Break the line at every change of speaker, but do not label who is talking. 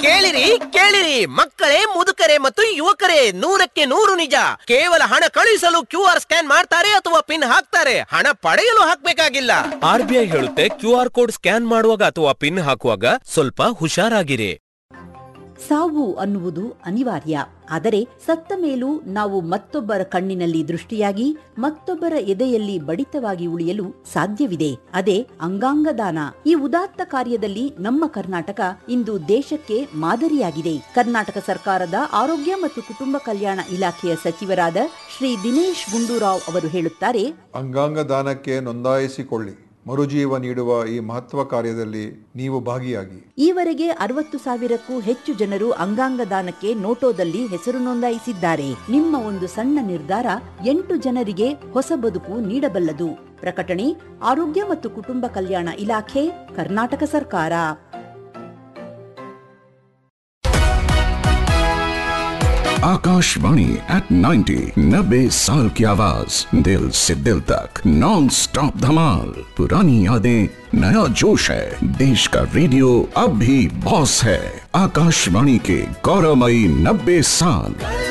ಕೇಳಿರಿ ಕೇಳಿರಿ ಮಕ್ಕಳೇ ಮುದುಕರೇ ಮತ್ತು ಯುವಕರೇ ನೂರಕ್ಕೆ ನೂರು ನಿಜ ಕೇವಲ ಹಣ ಕಳುಹಿಸಲು ಕ್ಯೂ ಆರ್ ಸ್ಕ್ಯಾನ್ ಮಾಡ್ತಾರೆ ಅಥವಾ ಪಿನ್ ಹಾಕ್ತಾರೆ ಹಣ ಪಡೆಯಲು ಹಾಕ್ಬೇಕಾಗಿಲ್ಲ ಆರ್ ಬಿ ಐ ಹೇಳುತ್ತೆ ಕ್ಯೂ ಆರ್ ಕೋಡ್ ಸ್ಕ್ಯಾನ್ ಮಾಡುವಾಗ ಅಥವಾ ಪಿನ್ ಹಾಕುವಾಗ ಸ್ವಲ್ಪ ಹುಷಾರಾಗಿರಿ
ಸಾವು ಅನ್ನುವುದು ಅನಿವಾರ್ಯ ಆದರೆ ಸತ್ತ ಮೇಲೂ ನಾವು ಮತ್ತೊಬ್ಬರ ಕಣ್ಣಿನಲ್ಲಿ ದೃಷ್ಟಿಯಾಗಿ ಮತ್ತೊಬ್ಬರ ಎದೆಯಲ್ಲಿ ಬಡಿತವಾಗಿ ಉಳಿಯಲು ಸಾಧ್ಯವಿದೆ ಅದೇ ಅಂಗಾಂಗ ದಾನ ಈ ಉದಾತ್ತ ಕಾರ್ಯದಲ್ಲಿ ನಮ್ಮ ಕರ್ನಾಟಕ ಇಂದು ದೇಶಕ್ಕೆ ಮಾದರಿಯಾಗಿದೆ ಕರ್ನಾಟಕ ಸರ್ಕಾರದ ಆರೋಗ್ಯ ಮತ್ತು ಕುಟುಂಬ ಕಲ್ಯಾಣ ಇಲಾಖೆಯ ಸಚಿವರಾದ ಶ್ರೀ ದಿನೇಶ್ ಗುಂಡೂರಾವ್ ಅವರು ಹೇಳುತ್ತಾರೆ
ಅಂಗಾಂಗ ದಾನಕ್ಕೆ ನೋಂದಾಯಿಸಿಕೊಳ್ಳಿ ಮರುಜೀವ ನೀಡುವ ಈ ಮಹತ್ವ ಕಾರ್ಯದಲ್ಲಿ ನೀವು ಭಾಗಿಯಾಗಿ
ಈವರೆಗೆ ಅರವತ್ತು ಸಾವಿರಕ್ಕೂ ಹೆಚ್ಚು ಜನರು ಅಂಗಾಂಗ ದಾನಕ್ಕೆ ನೋಟೋದಲ್ಲಿ ಹೆಸರು ನೋಂದಾಯಿಸಿದ್ದಾರೆ ನಿಮ್ಮ ಒಂದು ಸಣ್ಣ ನಿರ್ಧಾರ ಎಂಟು ಜನರಿಗೆ ಹೊಸ ಬದುಕು ನೀಡಬಲ್ಲದು ಪ್ರಕಟಣೆ ಆರೋಗ್ಯ ಮತ್ತು ಕುಟುಂಬ ಕಲ್ಯಾಣ ಇಲಾಖೆ ಕರ್ನಾಟಕ ಸರ್ಕಾರ
आकाशवाणी एट 90 नब्बे साल की आवाज दिल से दिल तक नॉन स्टॉप धमाल पुरानी यादें नया जोश है देश का रेडियो अब भी बॉस है आकाशवाणी के गौरवमयी नब्बे साल